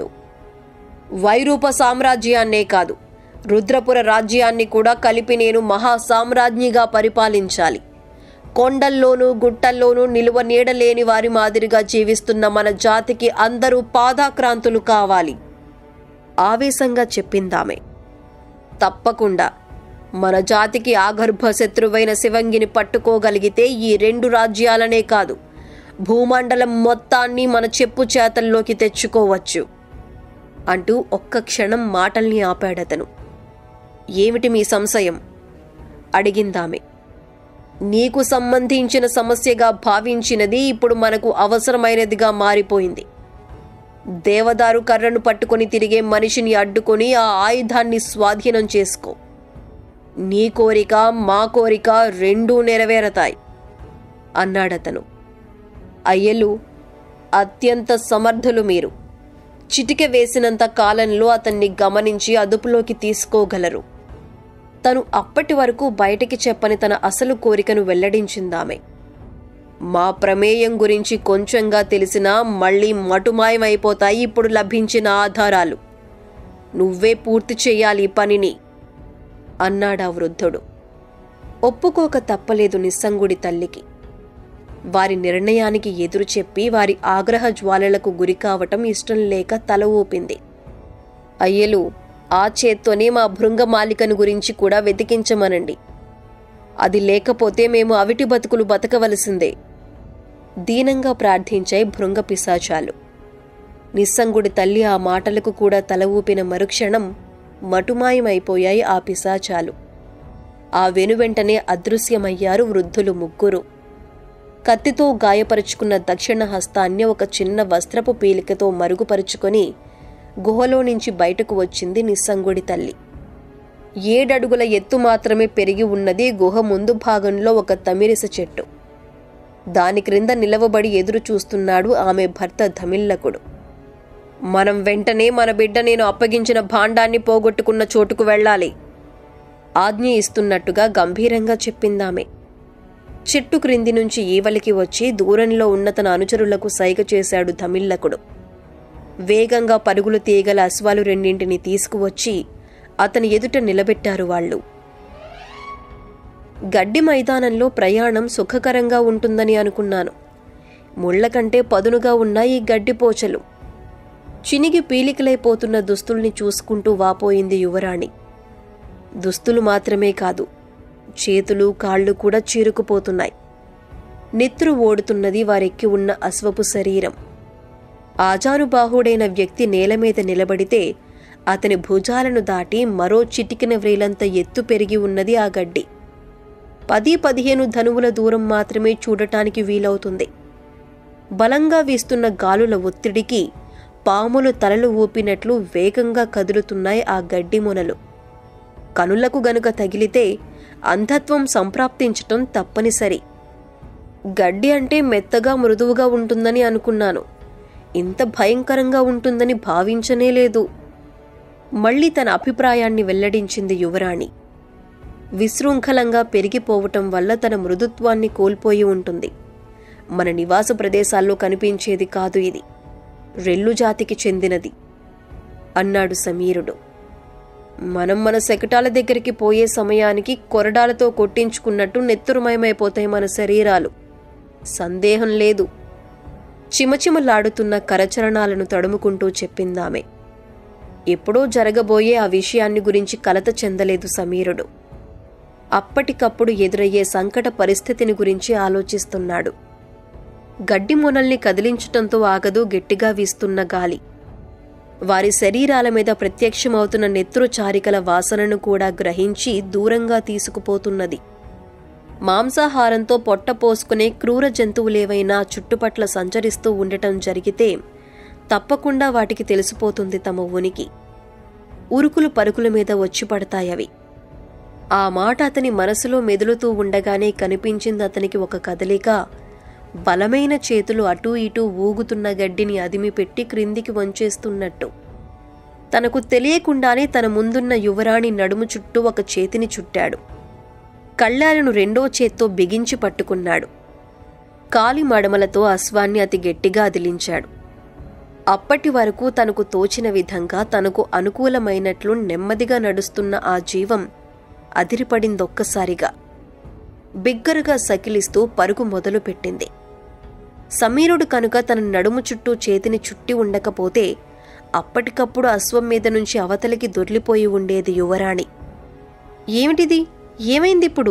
వైరూప సామ్రాజ్యాన్నే కాదు రుద్రపుర రాజ్యాన్ని కూడా కలిపి నేను మహా సామ్రాజ్ఞిగా పరిపాలించాలి కొండల్లోనూ గుట్టల్లోనూ నిలువ నీడలేని వారి మాదిరిగా జీవిస్తున్న మన జాతికి అందరూ పాదాక్రాంతులు కావాలి ఆవేశంగా చెప్పిందామె తప్పకుండా మన జాతికి ఆగర్భ శత్రువైన శివంగిని పట్టుకోగలిగితే ఈ రెండు రాజ్యాలనే కాదు భూమండలం మొత్తాన్ని మన చెప్పు చేతల్లోకి తెచ్చుకోవచ్చు అంటూ ఒక్క క్షణం మాటల్ని ఆపాడతను ఏమిటి మీ సంశయం అడిగిందామె నీకు సంబంధించిన సమస్యగా భావించినది ఇప్పుడు మనకు అవసరమైనదిగా మారిపోయింది దేవదారు కర్రను పట్టుకొని తిరిగే మనిషిని అడ్డుకొని ఆ ఆయుధాన్ని స్వాధీనం చేసుకో నీ కోరిక మా కోరిక రెండూ నెరవేరతాయి అన్నాడతను అయ్యలు అత్యంత సమర్థులు మీరు చిటిక వేసినంత కాలంలో అతన్ని గమనించి అదుపులోకి తీసుకోగలరు తను అప్పటి వరకు బయటికి చెప్పని తన అసలు కోరికను వెల్లడించిందామె మా ప్రమేయం గురించి కొంచెంగా తెలిసినా మళ్ళీ మటుమాయమైపోతాయి ఇప్పుడు లభించిన ఆధారాలు నువ్వే పూర్తి చెయ్యాలి ఈ పనిని అన్నాడా వృద్ధుడు ఒప్పుకోక తప్పలేదు నిస్సంగుడి తల్లికి వారి నిర్ణయానికి ఎదురు చెప్పి వారి ఆగ్రహ జ్వాలలకు గురి కావటం ఇష్టం లేక తల ఊపింది అయ్యలు ఆ చేత్తోనే మా భృంగమాలికను గురించి కూడా వెతికించమనండి అది లేకపోతే మేము అవిటి బతుకులు బతకవలసిందే దీనంగా ప్రార్థించాయి భృంగ పిశాచాలు నిస్సంగుడి తల్లి ఆ మాటలకు కూడా తల ఊపిన మరుక్షణం మటుమాయమైపోయాయి ఆ పిశాచాలు ఆ వెనువెంటనే అదృశ్యమయ్యారు వృద్ధులు ముగ్గురు కత్తితో గాయపరుచుకున్న దక్షిణ హస్తాన్ని ఒక చిన్న వస్త్రపు పీలికతో మరుగుపరుచుకొని గుహలో నుంచి బయటకు వచ్చింది నిస్సంగుడి తల్లి ఏడడుగుల ఎత్తు మాత్రమే పెరిగి ఉన్నది గుహ ముందు భాగంలో ఒక తమిరిస చెట్టు దాని క్రింద నిలవబడి ఎదురు చూస్తున్నాడు ఆమె భర్త ధమిల్లకుడు మనం వెంటనే మన బిడ్డ నేను అప్పగించిన భాండాన్ని పోగొట్టుకున్న చోటుకు వెళ్ళాలి ఆజ్ఞ ఇస్తున్నట్టుగా గంభీరంగా చెప్పిందామె చెట్టు క్రింది నుంచి ఈవలికి వచ్చి దూరంలో ఉన్న తన అనుచరులకు సైగ చేశాడు ధమిల్లకుడు వేగంగా పరుగులు తీయగల అశ్వాలు రెండింటిని తీసుకువచ్చి అతని ఎదుట నిలబెట్టారు వాళ్ళు గడ్డి మైదానంలో ప్రయాణం సుఖకరంగా ఉంటుందని అనుకున్నాను ముళ్ల కంటే పదునుగా ఉన్న ఈ గడ్డి పోచలు చినిగి పీలికలైపోతున్న దుస్తుల్ని చూసుకుంటూ వాపోయింది యువరాణి దుస్తులు మాత్రమే కాదు చేతులు కాళ్ళు కూడా చీరుకుపోతున్నాయి నెత్తురు ఓడుతున్నది వారెక్కి ఉన్న అశ్వపు శరీరం ఆజానుబాహుడైన వ్యక్తి నేల మీద నిలబడితే అతని భుజాలను దాటి మరో చిటికిన వ్రేలంత ఎత్తు పెరిగి ఉన్నది ఆ గడ్డి పది పదిహేను ధనువుల దూరం మాత్రమే చూడటానికి వీలవుతుంది బలంగా వీస్తున్న గాలుల ఒత్తిడికి పాములు తలలు ఊపినట్లు వేగంగా కదులుతున్నాయి ఆ గడ్డి మొనలు కనులకు గనుక తగిలితే అంధత్వం సంప్రాప్తించటం తప్పనిసరి గడ్డి అంటే మెత్తగా మృదువుగా ఉంటుందని అనుకున్నాను ఇంత భయంకరంగా ఉంటుందని భావించనే లేదు మళ్ళీ తన అభిప్రాయాన్ని వెల్లడించింది యువరాణి విశృంఖలంగా పెరిగిపోవటం వల్ల తన మృదుత్వాన్ని కోల్పోయి ఉంటుంది మన నివాస ప్రదేశాల్లో కనిపించేది కాదు ఇది రెల్లు జాతికి చెందినది అన్నాడు సమీరుడు మనం మన శకటాల దగ్గరికి పోయే సమయానికి కొరడాలతో కొట్టించుకున్నట్టు నెత్తురుమయమైపోతాయి మన శరీరాలు సందేహం లేదు చిమచిమలాడుతున్న కరచరణాలను తడుముకుంటూ చెప్పిందామె ఎప్పుడో జరగబోయే ఆ విషయాన్ని గురించి కలత చెందలేదు సమీరుడు అప్పటికప్పుడు ఎదురయ్యే సంకట పరిస్థితిని గురించి ఆలోచిస్తున్నాడు గడ్డి మొనల్ని కదిలించటంతో ఆగదు గట్టిగా వీస్తున్న గాలి వారి శరీరాల మీద ప్రత్యక్షమవుతున్న నెత్తురు చారికల వాసనను కూడా గ్రహించి దూరంగా తీసుకుపోతున్నది మాంసాహారంతో పొట్ట పోసుకునే క్రూర జంతువులేవైనా చుట్టుపట్ల సంచరిస్తూ ఉండటం జరిగితే తప్పకుండా వాటికి తెలిసిపోతుంది తమ ఉనికి ఉరుకులు పరుకుల మీద వచ్చి పడతాయవి ఆ మాట అతని మనసులో మెదులుతూ ఉండగానే కనిపించింది అతనికి ఒక కదలిక బలమైన చేతులు అటూ ఇటూ ఊగుతున్న గడ్డిని అదిమిపెట్టి క్రిందికి వంచేస్తున్నట్టు తనకు తెలియకుండానే తన ముందున్న యువరాణి నడుము చుట్టూ ఒక చేతిని చుట్టాడు కళ్ళాలను రెండో చేత్తో బిగించి పట్టుకున్నాడు కాలి మడమలతో అశ్వాన్ని అతి గట్టిగా అదిలించాడు అప్పటి వరకు తనకు తోచిన విధంగా తనకు అనుకూలమైనట్లు నెమ్మదిగా నడుస్తున్న ఆ జీవం అదిరిపడిందొక్కసారిగా బిగ్గరగా సకిలిస్తూ పరుగు మొదలుపెట్టింది సమీరుడు కనుక తన నడుము చుట్టూ చేతిని చుట్టి ఉండకపోతే అప్పటికప్పుడు అశ్వం మీద నుంచి అవతలికి దొర్లిపోయి ఉండేది యువరాణి ఏమిటిది ఏమైందిప్పుడు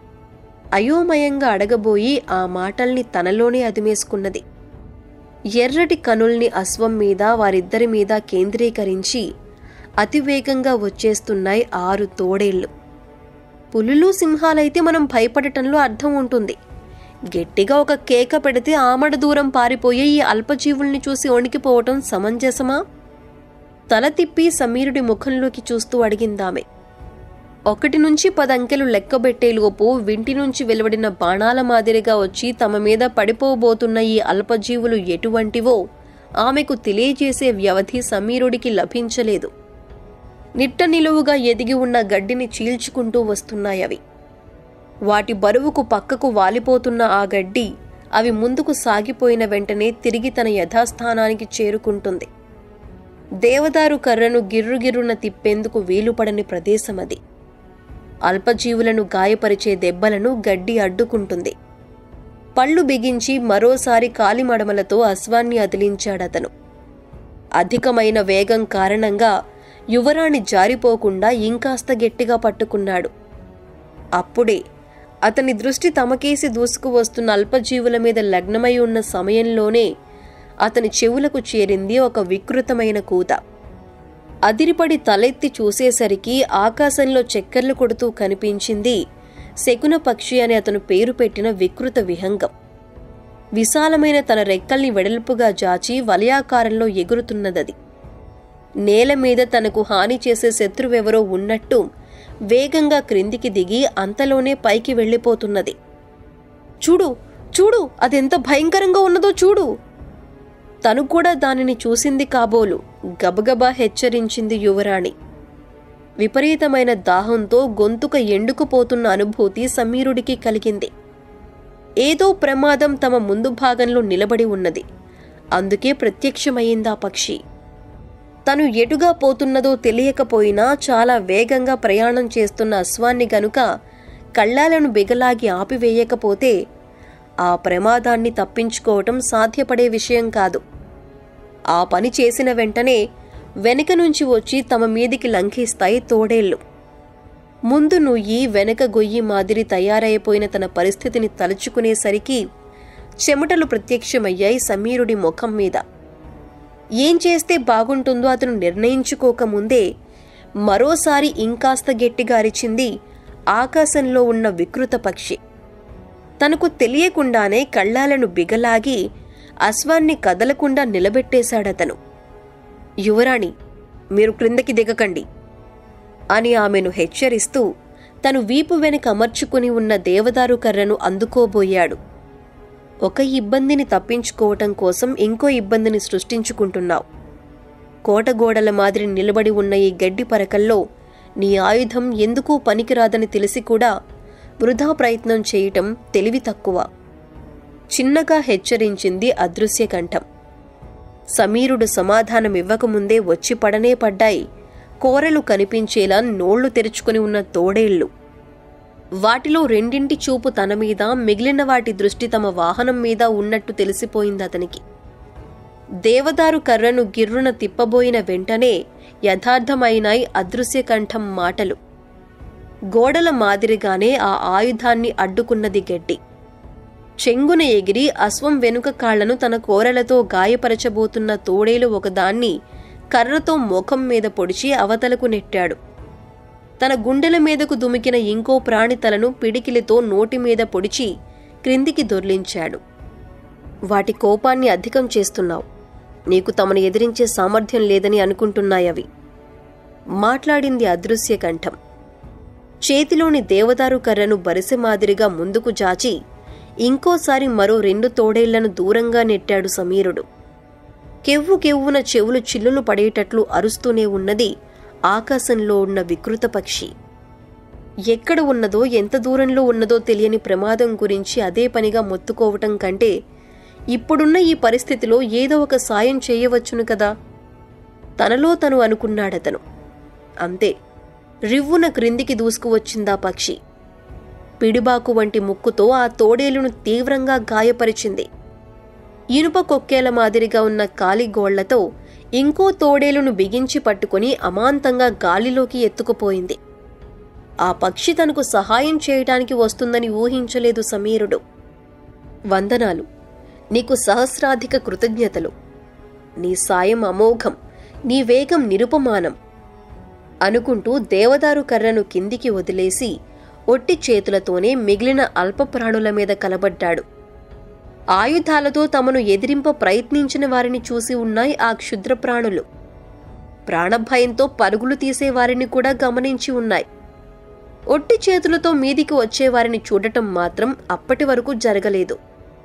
అయోమయంగా అడగబోయి ఆ మాటల్ని తనలోనే అదిమేసుకున్నది ఎర్రటి కనుల్ని అశ్వం మీద వారిద్దరి మీద కేంద్రీకరించి అతివేగంగా వచ్చేస్తున్నాయి ఆరు తోడేళ్లు పులులు సింహాలైతే మనం భయపడటంలో అర్థం ఉంటుంది గట్టిగా ఒక కేక పెడితే ఆమడ దూరం పారిపోయే ఈ అల్పజీవుల్ని చూసి వణికిపోవటం సమంజసమా తల తిప్పి సమీరుడి ముఖంలోకి చూస్తూ అడిగిందామె ఒకటి నుంచి పదంకెలు లెక్కబెట్టేలోపు వింటి నుంచి వెలువడిన బాణాల మాదిరిగా వచ్చి తమ మీద పడిపోబోతున్న ఈ అల్పజీవులు ఎటువంటివో ఆమెకు తెలియజేసే వ్యవధి సమీరుడికి లభించలేదు నిట్ట నిలువుగా ఎదిగి ఉన్న గడ్డిని చీల్చుకుంటూ వస్తున్నాయవి వాటి బరువుకు పక్కకు వాలిపోతున్న ఆ గడ్డి అవి ముందుకు సాగిపోయిన వెంటనే తిరిగి తన యథాస్థానానికి చేరుకుంటుంది దేవదారు కర్రను గిర్రుగిర్రున తిప్పేందుకు వీలుపడని ప్రదేశమది అల్పజీవులను గాయపరిచే దెబ్బలను గడ్డి అడ్డుకుంటుంది పళ్ళు బిగించి మరోసారి కాలిమడమలతో అశ్వాన్ని అదిలించాడతను అధికమైన వేగం కారణంగా యువరాణి జారిపోకుండా ఇంకాస్త గట్టిగా పట్టుకున్నాడు అప్పుడే అతని దృష్టి తమకేసి దూసుకువస్తున్న అల్పజీవుల మీద లగ్నమై ఉన్న సమయంలోనే అతని చెవులకు చేరింది ఒక వికృతమైన కూత అదిరిపడి తలెత్తి చూసేసరికి ఆకాశంలో చక్కర్లు కొడుతూ కనిపించింది శకున పక్షి అని అతను పేరు పెట్టిన వికృత విహంగం విశాలమైన తన రెక్కల్ని వెడల్పుగా జాచి వలయాకారంలో ఎగురుతున్నదది నేల మీద తనకు హాని చేసే శత్రువెవరో ఉన్నట్టు వేగంగా క్రిందికి దిగి అంతలోనే పైకి వెళ్ళిపోతున్నది చూడు చూడు అదెంత భయంకరంగా ఉన్నదో చూడు తను కూడా దానిని చూసింది కాబోలు గబగబా హెచ్చరించింది యువరాణి విపరీతమైన దాహంతో గొంతుక ఎండుకుపోతున్న అనుభూతి సమీరుడికి కలిగింది ఏదో ప్రమాదం తమ ముందు భాగంలో నిలబడి ఉన్నది అందుకే ప్రత్యక్షమయ్యిందా పక్షి తను ఎటుగా పోతున్నదో తెలియకపోయినా చాలా వేగంగా ప్రయాణం చేస్తున్న అశ్వాన్ని గనుక కళ్ళాలను బిగలాగి ఆపివేయకపోతే ఆ ప్రమాదాన్ని తప్పించుకోవటం సాధ్యపడే విషయం కాదు ఆ పని చేసిన వెంటనే వెనక నుంచి వచ్చి తమ మీదికి లంఘిస్తాయి తోడేళ్లు ముందు నుయ్యి వెనక గొయ్యి మాదిరి తయారైపోయిన తన పరిస్థితిని తలుచుకునేసరికి చెమటలు ప్రత్యక్షమయ్యాయి సమీరుడి ముఖం మీద ఏం చేస్తే బాగుంటుందో అతను నిర్ణయించుకోకముందే మరోసారి ఇంకాస్త గట్టిగా అరిచింది ఆకాశంలో ఉన్న వికృత పక్షి తనకు తెలియకుండానే కళ్ళాలను బిగలాగి అశ్వాన్ని కదలకుండా నిలబెట్టేశాడతను యువరాణి మీరు క్రిందకి దిగకండి అని ఆమెను హెచ్చరిస్తూ తను వీపు వెనుక అమర్చుకుని ఉన్న దేవదారు కర్రను అందుకోబోయాడు ఒక ఇబ్బందిని తప్పించుకోవటం కోసం ఇంకో ఇబ్బందిని సృష్టించుకుంటున్నావు కోటగోడల మాదిరి నిలబడి ఉన్న ఈ గడ్డి పరకల్లో నీ ఆయుధం ఎందుకూ పనికిరాదని తెలిసి కూడా వృధా ప్రయత్నం చేయటం తెలివి తక్కువ చిన్నగా హెచ్చరించింది అదృశ్య కంఠం సమీరుడు సమాధానమివ్వకముందే వచ్చి పడనే పడ్డాయి కోరలు కనిపించేలా నోళ్లు తెరుచుకుని ఉన్న తోడేళ్లు వాటిలో రెండింటి చూపు తన మీద మిగిలిన వాటి దృష్టి తమ వాహనం మీద ఉన్నట్టు తెలిసిపోయింది అతనికి దేవదారు కర్రను గిర్రున తిప్పబోయిన వెంటనే యథార్థమైనాయి అదృశ్య కంఠం మాటలు గోడల మాదిరిగానే ఆ ఆయుధాన్ని అడ్డుకున్నది గడ్డి చెంగున ఎగిరి అశ్వం వెనుక కాళ్లను తన కోరలతో గాయపరచబోతున్న తోడేలు ఒకదాన్ని కర్రతో ముఖం మీద పొడిచి అవతలకు నెట్టాడు తన గుండెల మీదకు దుమికిన ఇంకో ప్రాణి తలను పిడికిలితో నోటి మీద పొడిచి క్రిందికి దొర్లించాడు వాటి కోపాన్ని అధికం చేస్తున్నావు నీకు తమను ఎదిరించే సామర్థ్యం లేదని అనుకుంటున్నాయవి మాట్లాడింది అదృశ్య కంఠం చేతిలోని దేవదారు కర్రను బరిసె మాదిరిగా ముందుకు జాచి ఇంకోసారి మరో రెండు తోడేళ్లను దూరంగా నెట్టాడు సమీరుడు కెవ్వు కెవ్వున చెవులు చిల్లులు పడేటట్లు అరుస్తూనే ఉన్నది ఆకాశంలో ఉన్న వికృత పక్షి ఎక్కడ ఉన్నదో ఎంత దూరంలో ఉన్నదో తెలియని ప్రమాదం గురించి అదే పనిగా మొత్తుకోవటం కంటే ఇప్పుడున్న ఈ పరిస్థితిలో ఏదో ఒక సాయం చేయవచ్చును కదా తనలో తను అనుకున్నాడతను అంతే రివ్వున క్రిందికి దూసుకువచ్చిందా పక్షి పిడిబాకు వంటి ముక్కుతో ఆ తోడేలును తీవ్రంగా గాయపరిచింది ఇనుప కొక్కేల మాదిరిగా ఉన్న కాలిగోళ్లతో ఇంకో తోడేలును బిగించి పట్టుకుని అమాంతంగా గాలిలోకి ఎత్తుకుపోయింది ఆ పక్షి తనకు సహాయం చేయటానికి వస్తుందని ఊహించలేదు సమీరుడు వందనాలు నీకు సహస్రాధిక కృతజ్ఞతలు నీ సాయం అమోఘం నీ వేగం నిరుపమానం అనుకుంటూ దేవదారు కర్రను కిందికి వదిలేసి ఒట్టి చేతులతోనే మిగిలిన అల్పప్రాణుల మీద కలబడ్డాడు ఆయుధాలతో తమను ఎదిరింప ప్రయత్నించిన వారిని చూసి ఉన్నాయి ఆ క్షుద్ర ప్రాణులు ప్రాణభయంతో పరుగులు తీసే వారిని కూడా గమనించి ఉన్నాయి ఒట్టి చేతులతో మీదికి వచ్చేవారిని చూడటం మాత్రం అప్పటి వరకు జరగలేదు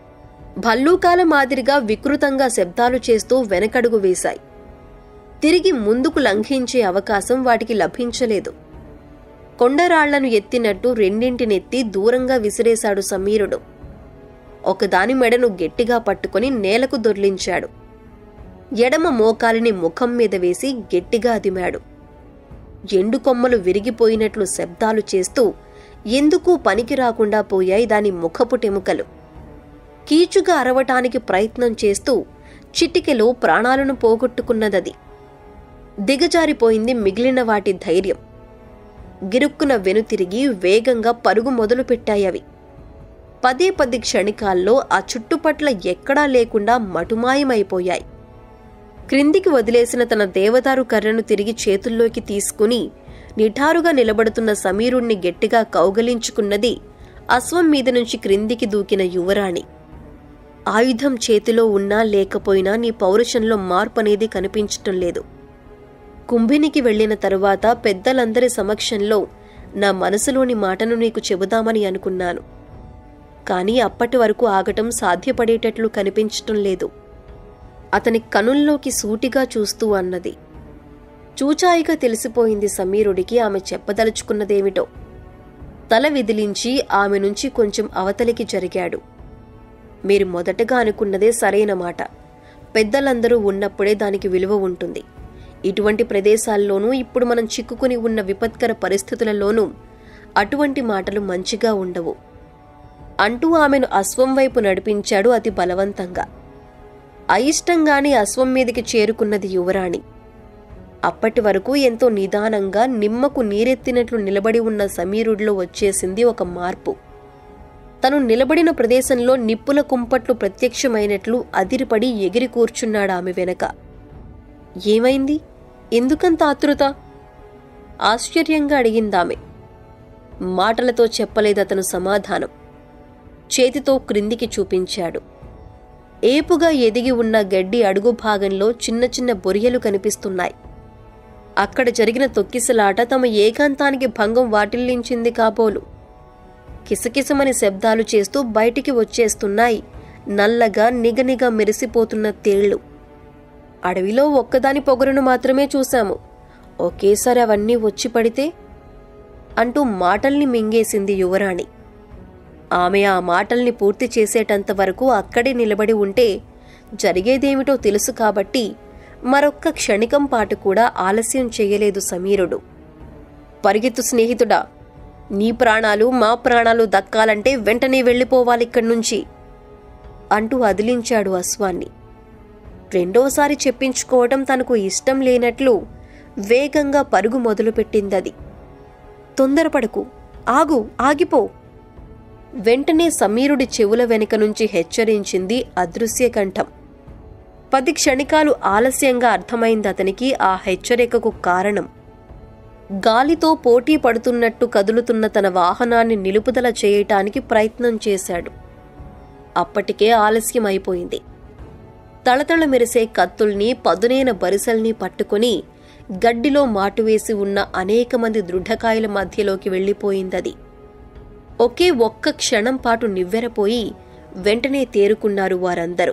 భల్లూకాల మాదిరిగా వికృతంగా శబ్దాలు చేస్తూ వెనకడుగు వేశాయి తిరిగి ముందుకు లంఘించే అవకాశం వాటికి లభించలేదు కొండరాళ్లను ఎత్తినట్టు రెండింటినెత్తి దూరంగా విసిరేశాడు సమీరుడు ఒకదాని మెడను గట్టిగా పట్టుకుని నేలకు దొర్లించాడు ఎడమ మోకాలిని ముఖం మీద వేసి గట్టిగా అదిమాడు ఎండు కొమ్మలు విరిగిపోయినట్లు శబ్దాలు చేస్తూ ఎందుకు పనికి రాకుండా పోయాయి దాని ముఖపు టెముకలు కీచుగా అరవటానికి ప్రయత్నం చేస్తూ చిటికెలో ప్రాణాలను పోగొట్టుకున్నదది దిగజారిపోయింది మిగిలిన వాటి ధైర్యం గిరుక్కున వెనుతిరిగి వేగంగా పరుగు మొదలుపెట్టాయవి పదే పది క్షణికాల్లో ఆ చుట్టుపట్ల ఎక్కడా లేకుండా మటుమాయమైపోయాయి క్రిందికి వదిలేసిన తన దేవదారు కర్రను తిరిగి చేతుల్లోకి తీసుకుని నిఠారుగా నిలబడుతున్న సమీరుణ్ణి గట్టిగా కౌగలించుకున్నది అశ్వం మీద నుంచి క్రిందికి దూకిన యువరాణి ఆయుధం చేతిలో ఉన్నా లేకపోయినా నీ పౌరుషంలో మార్పు అనేది కనిపించటం లేదు కుంభినికి వెళ్లిన తరువాత పెద్దలందరి సమక్షంలో నా మనసులోని మాటను నీకు చెబుదామని అనుకున్నాను కానీ అప్పటి వరకు ఆగటం సాధ్యపడేటట్లు కనిపించటం లేదు అతని కనుల్లోకి సూటిగా చూస్తూ అన్నది చూచాయిగా తెలిసిపోయింది సమీరుడికి ఆమె చెప్పదలుచుకున్నదేమిటో తల విదిలించి ఆమె నుంచి కొంచెం అవతలికి జరిగాడు మీరు మొదటగా అనుకున్నదే సరైన మాట పెద్దలందరూ ఉన్నప్పుడే దానికి విలువ ఉంటుంది ఇటువంటి ప్రదేశాల్లోనూ ఇప్పుడు మనం చిక్కుకుని ఉన్న విపత్కర పరిస్థితులలోనూ అటువంటి మాటలు మంచిగా ఉండవు అంటూ ఆమెను అశ్వం వైపు నడిపించాడు అతి బలవంతంగా అయిష్టంగానే అశ్వం మీదికి చేరుకున్నది యువరాణి అప్పటి వరకు ఎంతో నిదానంగా నిమ్మకు నీరెత్తినట్లు నిలబడి ఉన్న సమీరుడిలో వచ్చేసింది ఒక మార్పు తను నిలబడిన ప్రదేశంలో నిప్పుల కుంపట్లు ప్రత్యక్షమైనట్లు అదిరిపడి ఎగిరి కూర్చున్నాడు ఆమె వెనక ఏమైంది ఎందుకంత ఆతృత ఆశ్చర్యంగా అడిగిందామె మాటలతో చెప్పలేదతను సమాధానం చేతితో క్రిందికి చూపించాడు ఏపుగా ఎదిగి ఉన్న గడ్డి అడుగు భాగంలో చిన్న చిన్న బొరియలు కనిపిస్తున్నాయి అక్కడ జరిగిన తొక్కిసలాట తమ ఏకాంతానికి భంగం వాటిల్లించింది కాబోలు కిసకిసమని శబ్దాలు చేస్తూ బయటికి వచ్చేస్తున్నాయి నల్లగా నిగనిగా మెరిసిపోతున్న తేళ్లు అడవిలో ఒక్కదాని పొగరును మాత్రమే చూశాము ఒకేసారి అవన్నీ వచ్చి పడితే అంటూ మాటల్ని మింగేసింది యువరాణి ఆమె ఆ మాటల్ని పూర్తి చేసేటంత వరకు అక్కడే నిలబడి ఉంటే జరిగేదేమిటో తెలుసు కాబట్టి మరొక్క క్షణికం పాటు కూడా ఆలస్యం చేయలేదు సమీరుడు పరిగెత్తు స్నేహితుడా నీ ప్రాణాలు మా ప్రాణాలు దక్కాలంటే వెంటనే వెళ్ళిపోవాలిక్కడి నుంచి అంటూ అదిలించాడు అశ్వాన్ని రెండోసారి చెప్పించుకోవటం తనకు ఇష్టం లేనట్లు వేగంగా పరుగు మొదలుపెట్టిందది తొందరపడకు ఆగు ఆగిపో వెంటనే సమీరుడి చెవుల వెనుక నుంచి హెచ్చరించింది అదృశ్య కంఠం పది క్షణికాలు ఆలస్యంగా అర్థమైంది అతనికి ఆ హెచ్చరికకు కారణం గాలితో పోటీ పడుతున్నట్టు కదులుతున్న తన వాహనాన్ని నిలుపుదల చేయటానికి ప్రయత్నం చేశాడు అప్పటికే ఆలస్యం అయిపోయింది తళతళ మెరిసే కత్తుల్ని పదునైన బరిసల్ని పట్టుకుని గడ్డిలో మాటువేసి ఉన్న అనేక మంది దృఢకాయల మధ్యలోకి వెళ్ళిపోయిందది ఒకే ఒక్క క్షణం పాటు నివ్వెరపోయి వెంటనే తేరుకున్నారు వారందరూ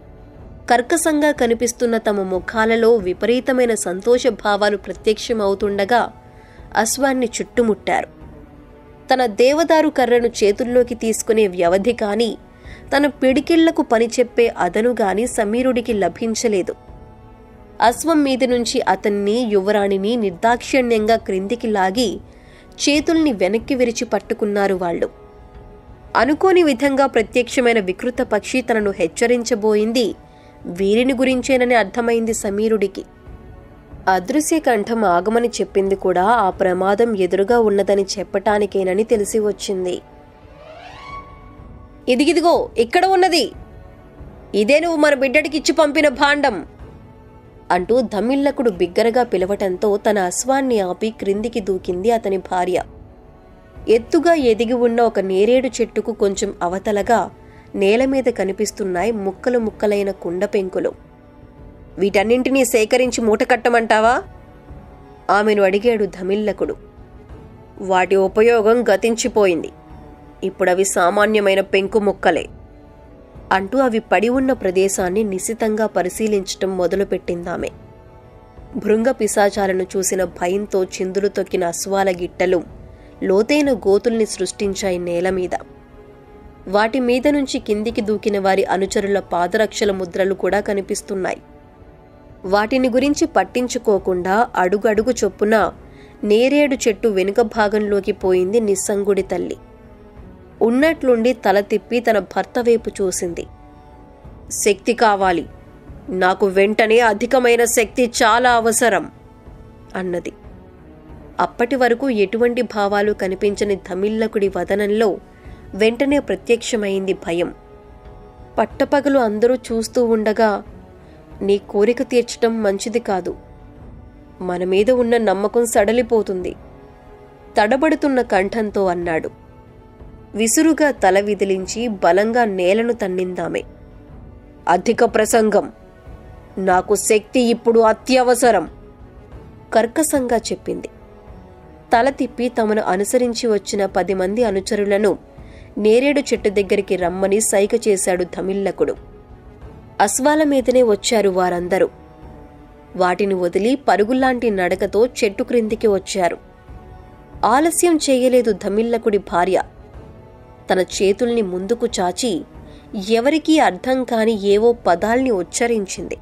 కర్కసంగా కనిపిస్తున్న తమ ముఖాలలో విపరీతమైన సంతోష భావాలు ప్రత్యక్షమవుతుండగా అశ్వాన్ని చుట్టుముట్టారు తన దేవదారు కర్రను చేతుల్లోకి తీసుకునే వ్యవధి కాని తన పిడికిళ్లకు పనిచెప్పే అదను గాని సమీరుడికి లభించలేదు అశ్వం మీద నుంచి అతన్ని యువరాణిని నిర్దాక్షిణ్యంగా క్రిందికి లాగి చేతుల్ని వెనక్కి విరిచి పట్టుకున్నారు వాళ్ళు అనుకోని విధంగా ప్రత్యక్షమైన వికృత పక్షి తనను హెచ్చరించబోయింది వీరిని గురించేనని అర్థమైంది సమీరుడికి అదృశ్య కంఠం ఆగమని చెప్పింది కూడా ఆ ప్రమాదం ఎదురుగా ఉన్నదని చెప్పటానికేనని తెలిసి వచ్చింది ఇదిగిదిగో ఇక్కడ ఉన్నది ఇదే నువ్వు మన బిడ్డడికి ఇచ్చి పంపిన భాండం అంటూ ధమిల్లకుడు బిగ్గరగా పిలవటంతో తన అశ్వాన్ని ఆపి క్రిందికి దూకింది అతని భార్య ఎత్తుగా ఎదిగి ఉన్న ఒక నేరేడు చెట్టుకు కొంచెం అవతలగా నేల మీద కనిపిస్తున్నాయి ముక్కలు ముక్కలైన కుండ పెంకులు వీటన్నింటినీ సేకరించి మూట కట్టమంటావా ఆమెను అడిగాడు ధమిల్లకుడు వాటి ఉపయోగం గతించిపోయింది ఇప్పుడవి సామాన్యమైన పెంకు ముక్కలే అంటూ అవి పడి ఉన్న ప్రదేశాన్ని నిశితంగా పరిశీలించటం మొదలుపెట్టిందామె భృంగ పిశాచాలను చూసిన భయంతో చిందులు తొక్కిన అశ్వాల గిట్టలు లోతైన గోతుల్ని సృష్టించాయి నేల మీద వాటి మీద నుంచి కిందికి దూకిన వారి అనుచరుల పాదరక్షల ముద్రలు కూడా కనిపిస్తున్నాయి వాటిని గురించి పట్టించుకోకుండా అడుగడుగు చొప్పున నేరేడు చెట్టు వెనుక భాగంలోకి పోయింది నిస్సంగుడి తల్లి ఉన్నట్లుండి తల తిప్పి తన భర్త వైపు చూసింది శక్తి కావాలి నాకు వెంటనే అధికమైన శక్తి చాలా అవసరం అన్నది అప్పటి వరకు ఎటువంటి భావాలు కనిపించని ధమిల్లకుడి వదనంలో వెంటనే ప్రత్యక్షమైంది భయం పట్టపగలు అందరూ చూస్తూ ఉండగా నీ కోరిక తీర్చటం మంచిది కాదు మన మీద ఉన్న నమ్మకం సడలిపోతుంది తడబడుతున్న కంఠంతో అన్నాడు విసురుగా తల విదిలించి బలంగా నేలను తన్నిందామె అధిక ప్రసంగం నాకు శక్తి ఇప్పుడు అత్యవసరం కర్కసంగా చెప్పింది తల తిప్పి తమను అనుసరించి వచ్చిన పది మంది అనుచరులను నేరేడు చెట్టు దగ్గరికి రమ్మని సైగ చేశాడు ధమిల్లకుడు అశ్వాల మీదనే వచ్చారు వారందరూ వాటిని వదిలి పరుగులాంటి నడకతో చెట్టు క్రిందికి వచ్చారు ఆలస్యం చేయలేదు ధమిల్లకుడి భార్య తన చేతుల్ని ముందుకు చాచి ఎవరికీ అర్థం కాని ఏవో పదాల్ని ఉచ్చరించింది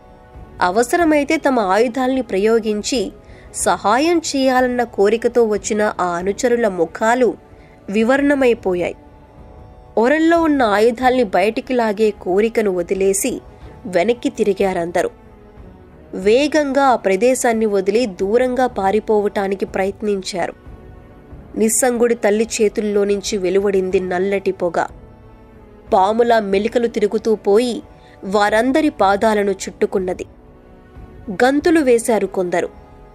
అవసరమైతే తమ ఆయుధాల్ని ప్రయోగించి సహాయం చేయాలన్న కోరికతో వచ్చిన ఆ అనుచరుల ముఖాలు వివర్ణమైపోయాయి ఒరల్లో ఉన్న ఆయుధాల్ని బయటికి లాగే కోరికను వదిలేసి వెనక్కి తిరిగారందరూ వేగంగా ఆ ప్రదేశాన్ని వదిలి దూరంగా పారిపోవటానికి ప్రయత్నించారు నిస్సంగుడి తల్లి చేతుల్లో నుంచి వెలువడింది నల్లటి పొగ పాములా మెలికలు తిరుగుతూ పోయి వారందరి పాదాలను చుట్టుకున్నది గంతులు వేశారు కొందరు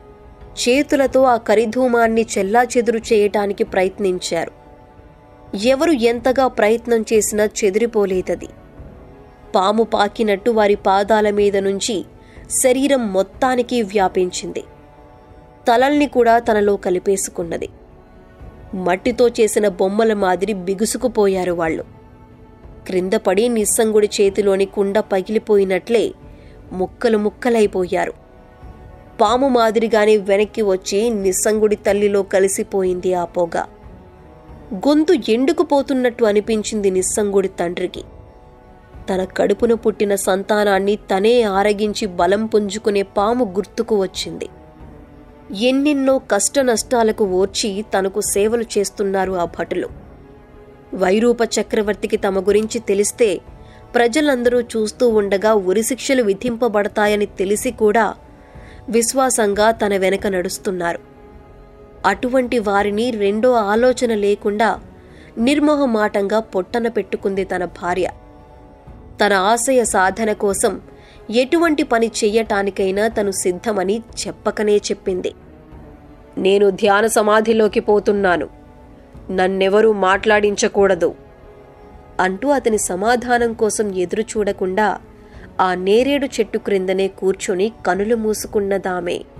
చేతులతో ఆ కరిధూమాన్ని చెల్లాచెదురు చేయటానికి ప్రయత్నించారు ఎవరు ఎంతగా ప్రయత్నం చేసినా చెదిరిపోలేదది పాము పాకినట్టు వారి పాదాల మీద నుంచి శరీరం మొత్తానికి వ్యాపించింది తలల్ని కూడా తనలో కలిపేసుకున్నది మట్టితో చేసిన బొమ్మల మాదిరి బిగుసుకుపోయారు వాళ్ళు క్రింద పడి నిస్సంగుడి చేతిలోని కుండ పగిలిపోయినట్లే ముక్కలు ముక్కలైపోయారు పాము మాదిరిగానే వెనక్కి వచ్చి నిస్సంగుడి తల్లిలో కలిసిపోయింది ఆ పొగ గొంతు ఎండుకుపోతున్నట్టు అనిపించింది నిస్సంగుడి తండ్రికి తన కడుపున పుట్టిన సంతానాన్ని తనే ఆరగించి బలం పుంజుకునే పాము గుర్తుకు వచ్చింది ఎన్నెన్నో కష్ట నష్టాలకు ఓర్చి తనకు సేవలు చేస్తున్నారు ఆ భటులు వైరూప చక్రవర్తికి తమ గురించి తెలిస్తే ప్రజలందరూ చూస్తూ ఉండగా ఉరిశిక్షలు విధింపబడతాయని తెలిసి కూడా విశ్వాసంగా తన వెనక నడుస్తున్నారు అటువంటి వారిని రెండో ఆలోచన లేకుండా నిర్మోహమాటంగా పొట్టన పెట్టుకుంది తన భార్య తన ఆశయ సాధన కోసం ఎటువంటి పని చెయ్యటానికైనా తను సిద్ధమని చెప్పకనే చెప్పింది నేను ధ్యాన సమాధిలోకి పోతున్నాను నన్నెవరూ మాట్లాడించకూడదు అంటూ అతని సమాధానం కోసం ఎదురు చూడకుండా ఆ నేరేడు చెట్టు క్రిందనే కూర్చొని కనులు మూసుకున్నదామే